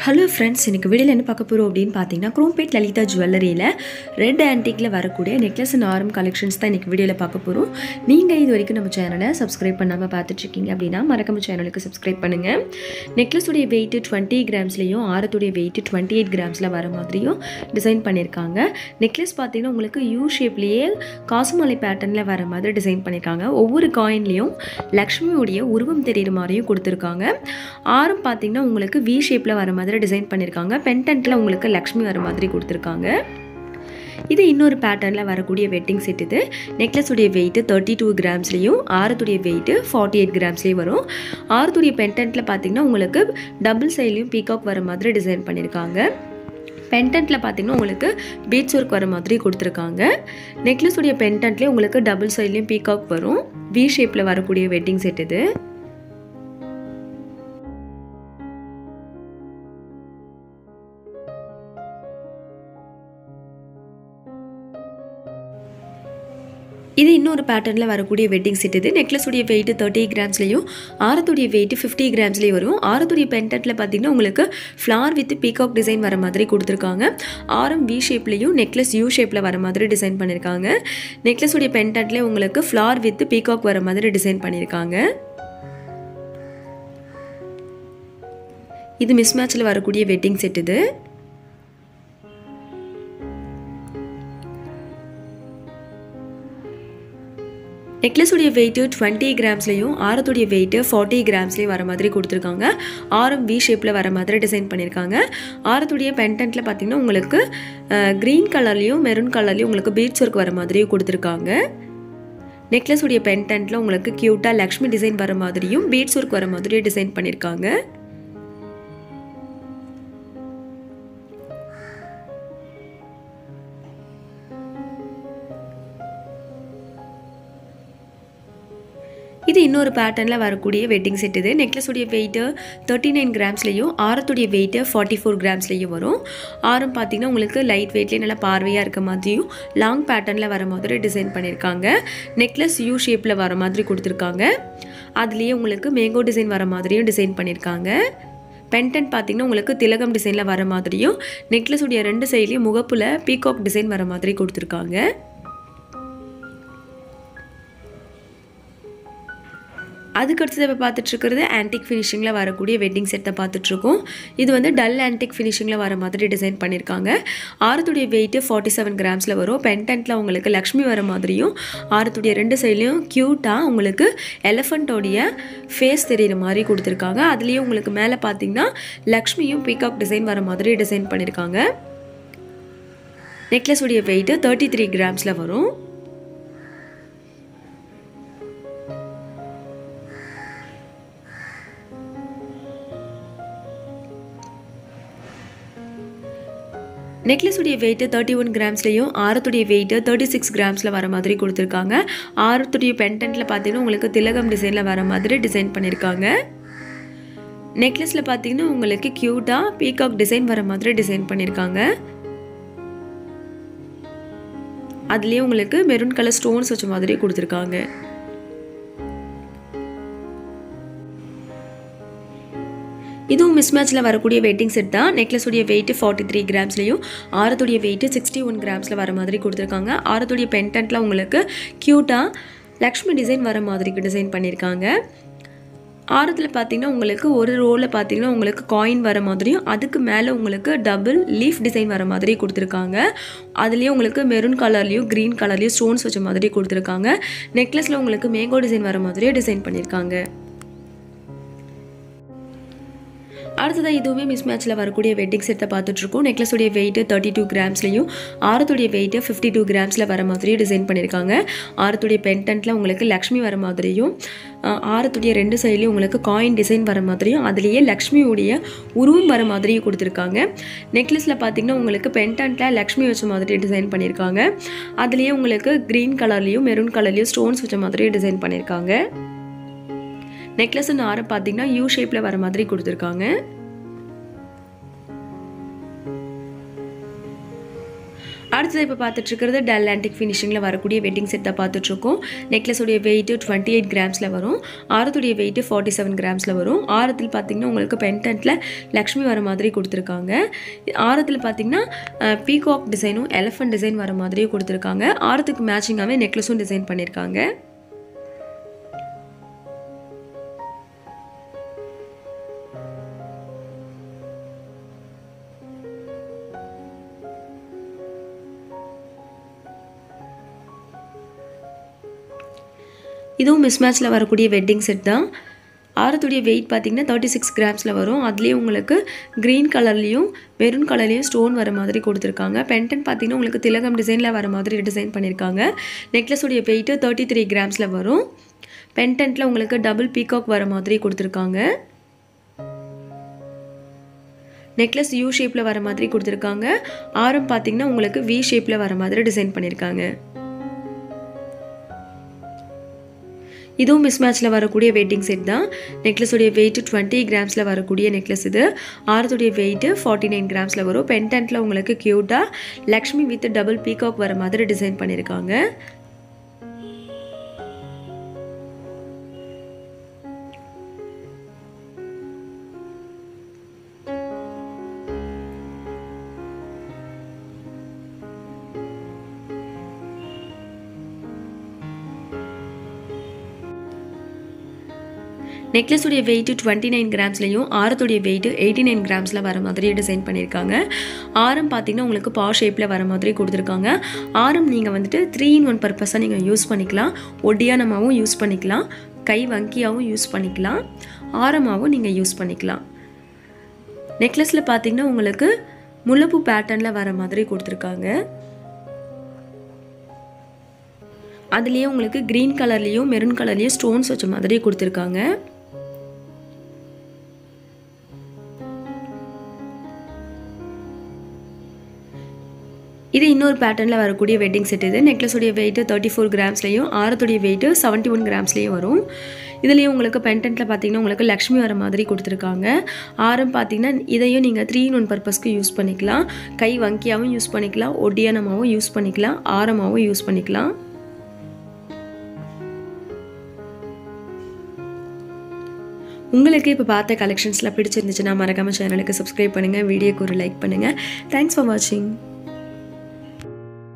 hello friends இன்னைக்கு வீடியோவில் என்ன பார்க்க போகிறோம் அப்படின்னு பார்த்தீங்கன்னா குரோம்பேட் லலிதா ஜுவல்லரியில் ரெட் ஆன்டிக்கில் வரக்கூடிய நெக்லஸ் அண்ட் ஆரம் கலெக்ஷன்ஸ் தான் இன்னைக்கு வீடியோவில் பார்க்க போகிறோம் நீங்கள் இது வரைக்கும் நம்ம சேனலை சப்ஸ்கிரைப் பண்ணாமல் பார்த்துட்ருக்கீங்க அப்படின்னா மறக்காம சேனலுக்கு சப்ஸ்கிரைப் பண்ணுங்கள் நெக்லஸுடைய வெயிட்டு டுவெண்ட்டி கிராம்ஸ்லேயும் ஆரத்துடைய வெயிட்டு டுவெண்ட்டி எயிட் கிராம்ஸில் வர மாதிரியும் டிசைன் பண்ணியிருக்காங்க நெக்லஸ் பார்த்தீங்கன்னா உங்களுக்கு யூ ஷேப்லேயே காசுமலை பேட்டர்னில் வர மாதிரி டிசைன் பண்ணியிருக்காங்க ஒவ்வொரு காயின்லேயும் லக்ஷ்மியுடைய உருவம் தெரியுற மாதிரியும் கொடுத்துருக்காங்க ஆரம் பார்த்தீங்கன்னா உங்களுக்கு வி ஷேப்பில் வர மாதிரி டிசைன் பண்ணியிருக்காங்க பென்டென்ட்டில் உங்களுக்கு லக்ஷ்மி வர மாதிரி கொடுத்துருக்காங்க இது இன்னொரு பேட்டர்னில் வரக்கூடிய வெட்டிங் செட் இது நெக்லஸுடைய வெயிட்டு தேர்ட்டி டூ கிராம்ஸ்லேயும் ஆரத்துடைய வெயிட்டு ஃபார்ட்டி எயிட் கிராம்ஸ்லேயும் வரும் ஆரத்துடைய பென்டென்ட்டில் பார்த்தீங்கன்னா உங்களுக்கு டபுள் சைட்லேயும் பீகாக் வர மாதிரி டிசைன் பண்ணியிருக்காங்க பென்டென்ட்டில் பார்த்தீங்கன்னா உங்களுக்கு பீட்ஸ் ஒர்க் வர மாதிரி கொடுத்துருக்காங்க நெக்லஸுடைய பென்டென்ட்லேயே உங்களுக்கு டபுள் சைட்லேயும் பீகாக் வரும் வி ஷேப்பில் வரக்கூடிய வெட்டிங் செட் இது இது இன்னொரு பேட்டர்னில் வரக்கூடிய வெட்டிங் செட் இது நெக்லஸுடைய வெயிட் தேர்ட்டி கிராம்ஸ்லையும் ஆரத்துடைய வெயிட் ஃபிஃப்டி கிராம்ஸ்லேயும் வரும் ஆரத்துடைய பென்டென்ட்டில் பார்த்தீங்கன்னா உங்களுக்கு ஃப்ளார் வித் பீகாக் டிசைன் வர மாதிரி கொடுத்துருக்காங்க ஆரம் வி ஷேப்லேயும் நெக்லஸ் யூ ஷேப்பில் வர மாதிரி டிசைன் பண்ணியிருக்காங்க நெக்லஸுடைய பென்டென்ட்லேயே உங்களுக்கு ஃப்ளார் வித் பீகாக் வர மாதிரி டிசைன் பண்ணியிருக்காங்க இது மிஸ் மேட்ச்சில் வரக்கூடிய வெட்டிங் செட் இது நெக்லஸுடைய வெயிட்டு டுவெண்ட்டி கிராம்ஸ்லையும் ஆரத்துடைய வெயிட்டு ஃபார்ட்டி கிராம்ஸ்லேயும் வர மாதிரி கொடுத்துருக்காங்க ஆரம் வி ஷேப்பில் வர மாதிரி டிசைன் பண்ணியிருக்காங்க ஆரத்துடைய பென்டென்ட்டில் பார்த்தீங்கன்னா உங்களுக்கு க்ரீன் கலர்லேயும் மெரூன் கலர்லேயும் உங்களுக்கு பீட்ஸ் ஒர்க் வர மாதிரியும் கொடுத்துருக்காங்க நெக்லஸுடைய பென்டென்ட்டில் உங்களுக்கு க்யூட்டாக லக்ஷ்மி டிசைன் வர மாதிரியும் பீட்ஸ் ஒர்க் வர மாதிரியும் டிசைன் பண்ணியிருக்காங்க இது இன்னொரு பேட்டர்னில் வரக்கூடிய வெட்டிங் செட் இது நெக்லஸுடைய வெயிட்டு தேர்ட்டி நைன் கிராம்ஸ்லேயும் ஆரத்துடைய வெயிட்டு ஃபார்ட்டி ஃபோர் கிராம்ஸ்லேயும் வரும் ஆரம் பார்த்தீங்கன்னா உங்களுக்கு லைட் வெயிட்லேயே நல்லா பார்வையாக இருக்க மாதிரியும் லாங் பேட்டர்னில் வர மாதிரி டிசைன் பண்ணியிருக்காங்க நெக்லஸ் யூ ஷேப்பில் வர மாதிரி கொடுத்துருக்காங்க அதுலேயே உங்களுக்கு மேங்கோ டிசைன் வர மாதிரியும் டிசைன் பண்ணியிருக்காங்க பென்டென்ட் பார்த்தீங்கன்னா உங்களுக்கு திலகம் டிசைனில் வர மாதிரியும் நெக்லஸுடைய ரெண்டு சைட்லேயும் முகப்பில் பீகாக் டிசைன் வர மாதிரி கொடுத்துருக்காங்க அதுக்கடுத்தது இப்போ பார்த்துட்ருக்கிறது ஆன்டிக் ஃபினிஷிங்கில் வரக்கூடிய வெட்டிங் செட்டை பார்த்துட்ருக்கோம் இது வந்து டல் ஆன்டிக் ஃபினிஷிங்கில் வர மாதிரி டிசைன் பண்ணியிருக்காங்க ஆரத்துடைய வெயிட்டு ஃபார்ட்டி செவன் கிராம்ஸில் வரும் பென்டென்ட்டில் உங்களுக்கு லக்ஷ்மி வர மாதிரியும் ஆரத்துடைய ரெண்டு சைட்லேயும் க்யூட்டாக உங்களுக்கு எலஃபண்ட்டோடைய ஃபேஸ் தெரிகிற மாதிரி கொடுத்துருக்காங்க அதுலேயும் உங்களுக்கு மேலே பார்த்தீங்கன்னா லக்ஷ்மியும் பீகாக் டிசைன் வர மாதிரி டிசைன் பண்ணியிருக்காங்க நெக்லஸுடைய வெயிட்டு தேர்ட்டி த்ரீ கிராம்ஸில் வரும் நெக்லஸுடைய வெயிட்டு தேர்ட்டி ஒன் கிராம்ஸ்லேயும் ஆரத்துடைய வெயிட்டு தேர்ட்டி சிக்ஸ் கிராம்ஸில் வர மாதிரி கொடுத்துருக்காங்க ஆரத்துடைய பென்டென்ட்டில் பார்த்தீங்கன்னா உங்களுக்கு திலகம் டிசைனில் வர மாதிரி டிசைன் பண்ணியிருக்காங்க நெக்லஸில் பார்த்தீங்கன்னா உங்களுக்கு க்யூட்டாக பீகாக் டிசைன் வர மாதிரி டிசைன் பண்ணியிருக்காங்க அதுலேயே உங்களுக்கு மெரூன் கலர் ஸ்டோன்ஸ் வச்ச மாதிரி கொடுத்துருக்காங்க இதுவும் மிஸ் மேட்ச்சில் வரக்கூடிய வெயிட்டிங் செட் தான் நெக்லஸுடைய வெயிட்டு ஃபார்ட்டி த்ரீ கிராம்ஸ்லையும் ஆரத்துடைய வெயிட்டு சிக்ஸ்டி ஒன் கிராம்ஸில் வர மாதிரி கொடுத்துருக்காங்க ஆரத்துடைய பென்டென்ட்டில் உங்களுக்கு க்யூட்டாக லக்ஷ்மி டிசைன் வர மாதிரி டிசைன் பண்ணியிருக்காங்க ஆரத்தில் பார்த்தீங்கன்னா உங்களுக்கு ஒரு ரோவில் பார்த்தீங்கன்னா உங்களுக்கு காயின் வர மாதிரியும் அதுக்கு மேலே உங்களுக்கு டபுள் லீஃப் டிசைன் வர மாதிரி கொடுத்துருக்காங்க அதுலேயும் உங்களுக்கு மெரூன் கலர்லேயும் க்ரீன் கலர்லேயும் ஸ்டோன்ஸ் வச்ச மாதிரி கொடுத்துருக்காங்க நெக்லஸில் உங்களுக்கு மேங்கோ டிசைன் வர மாதிரியும் டிசைன் பண்ணியிருக்காங்க அடுத்ததாக இதுவுமே மிஸ் மேட்ச்சில் வரக்கூடிய வெட்டிங் செட்டை பார்த்துட்ருக்கோம் நெக்லஸுடைய வெயிட்டு தேர்ட்டி டூ கிராம்ஸ்லையும் ஆரத்துடைய வெயிட்டு ஃபிஃப்டி டூ கிராம்ஸில் வர மாதிரியும் டிசைன் பண்ணியிருக்காங்க ஆரத்துடைய பென்டென்ட்டில் உங்களுக்கு லக்ஷ்மி வர மாதிரியும் ஆரத்துடைய ரெண்டு சைட்லேயும் உங்களுக்கு காயின் டிசைன் வர மாதிரியும் அதுலேயே லக்ஷ்மியுடைய உருவம் வர மாதிரியும் கொடுத்துருக்காங்க நெக்லஸில் பார்த்தீங்கன்னா உங்களுக்கு பென்டென்ட்டில் லக்ஷ்மி வச்ச மாதிரி டிசைன் பண்ணியிருக்காங்க அதுலேயே உங்களுக்கு க்ரீன் கலர்லேயும் மெரூன் கலர்லேயும் ஸ்டோன்ஸ் வச்ச மாதிரியும் டிசைன் பண்ணியிருக்காங்க நெக்லஸ் ஆரம் பார்த்தீங்கன்னா யூ ஷேப்பில் வர மாதிரி கொடுத்துருக்காங்க அடுத்தது இப்போ பார்த்துட்டு இருக்கிறது டல் ஆன்டிக் ஃபினிஷிங்கில் வரக்கூடிய வெட்டிங் செட் தான் பார்த்துட்ருக்கோம் நெக்லஸுடைய வெயிட்டு டுவெண்ட்டி எயிட் கிராம்ஸில் வரும் ஆரத்துடைய வெயிட்டு ஃபார்ட்டி செவன் கிராம்ஸில் வரும் ஆரத்தில் பார்த்தீங்கன்னா உங்களுக்கு பென்டென்ட்டில் லக்ஷ்மி வர மாதிரி கொடுத்துருக்காங்க ஆரத்தில் பார்த்தீங்கன்னா பீகாக் டிசைனும் எலஃபண்ட் டிசைன் வர மாதிரியும் கொடுத்துருக்காங்க ஆரத்துக்கு மேட்சிங்காகவே நெக்லஸும் டிசைன் பண்ணியிருக்காங்க இதுவும் மிஸ் மேட்ச்சில் வரக்கூடிய வெட்டிங் செட் தான் ஆரத்துடைய வெயிட் பார்த்தீங்கன்னா தேர்ட்டி சிக்ஸ் கிராம்ஸில் வரும் அதுலேயே உங்களுக்கு க்ரீன் கலர்லேயும் மெரூன் கலர்லேயும் ஸ்டோன் வர மாதிரி கொடுத்துருக்காங்க பென்டன் பார்த்தீங்கன்னா உங்களுக்கு திலகம் டிசைனில் வர மாதிரி டிசைன் பண்ணியிருக்காங்க நெக்லஸுடைய வெயிட்டு தேர்ட்டி த்ரீ கிராம்ஸில் வரும் பென்டென்ட்டில் உங்களுக்கு டபுள் பீகாக் வர மாதிரி கொடுத்துருக்காங்க நெக்லஸ் யூ ஷேப்பில் வர மாதிரி கொடுத்துருக்காங்க ஆரம் பார்த்தீங்கன்னா உங்களுக்கு வி ஷேப்பில் வர மாதிரி டிசைன் பண்ணியிருக்காங்க இதுவும் மிஸ் மேட்ச்சில் வரக்கூடிய வெயிட்டிங் செட் தான் நெக்லஸுடைய வெயிட் டுவெண்ட்டி கிராம்ஸில் வரக்கூடிய நெக்லஸ் இது ஆரத்துடைய வெயிட்டு ஃபார்ட்டி நைன் கிராம்ஸில் வரும் பென்டென்ட்டில் உங்களுக்கு க்யூட்டாக லக்ஷ்மி வித் டபுள் பீகாக் வர மாதிரி டிசைன் பண்ணியிருக்காங்க நெக்லஸுடைய வெயிட்டு டுவெண்ட்டி நைன் கிராம்ஸ்லையும் ஆரத்துடைய வெயிட்டு எயிட்டி நைன் கிராம்ஸில் வர மாதிரி டிசைன் பண்ணியிருக்காங்க ஆரம் பார்த்தீங்கன்னா உங்களுக்கு பா ஷேப்பில் வர மாதிரி கொடுத்துருக்காங்க ஆரம் நீங்கள் வந்துட்டு த்ரீ இன் ஒன் பர்பஸாக நீங்கள் யூஸ் பண்ணிக்கலாம் ஒடியானமாகவும் யூஸ் பண்ணிக்கலாம் கை வங்கியாகவும் யூஸ் பண்ணிக்கலாம் ஆரமாகவும் நீங்கள் யூஸ் பண்ணிக்கலாம் நெக்லஸில் பார்த்தீங்கன்னா உங்களுக்கு முல்லைப்பூ பேட்டர்னில் வர மாதிரி கொடுத்துருக்காங்க அதுலேயே உங்களுக்கு க்ரீன் கலர்லேயும் மெரூன் கலர்லேயும் ஸ்டோன்ஸ் வச்ச மாதிரி கொடுத்துருக்காங்க இது இன்னொரு பேட்டர்னில் வரக்கூடிய வெட்டிங் செட் இது நெக்லஸுடைய வெயிட்டு தேர்ட்டி ஃபோர் கிராம்ஸ்லேயும் ஆரத்துடைய வெயிட்டு செவன்ட்டி ஒன் கிராம்ஸ்லேயும் வரும் இதுலேயும் உங்களுக்கு பென்டென்ட்டில் பார்த்தீங்கன்னா உங்களுக்கு லக்ஷ்மி வர மாதிரி கொடுத்துருக்காங்க ஆரம் பார்த்தீங்கன்னா இதையும் நீங்கள் த்ரீ இன் ஒன் பர்பஸ்க்கு யூஸ் பண்ணிக்கலாம் கை வங்கியாகவும் யூஸ் பண்ணிக்கலாம் ஒடியானமாகவும் யூஸ் பண்ணிக்கலாம் ஆரமாகவும் யூஸ் பண்ணிக்கலாம் உங்களுக்கு இப்போ பார்த்த கலெக்ஷன்ஸில் பிடிச்சிருந்துச்சுன்னா மறக்காமல் சேனலுக்கு சப்ஸ்கிரைப் பண்ணுங்கள் வீடியோக்கு ஒரு லைக் பண்ணுங்கள் தேங்க்ஸ் ஃபார் வாட்சிங்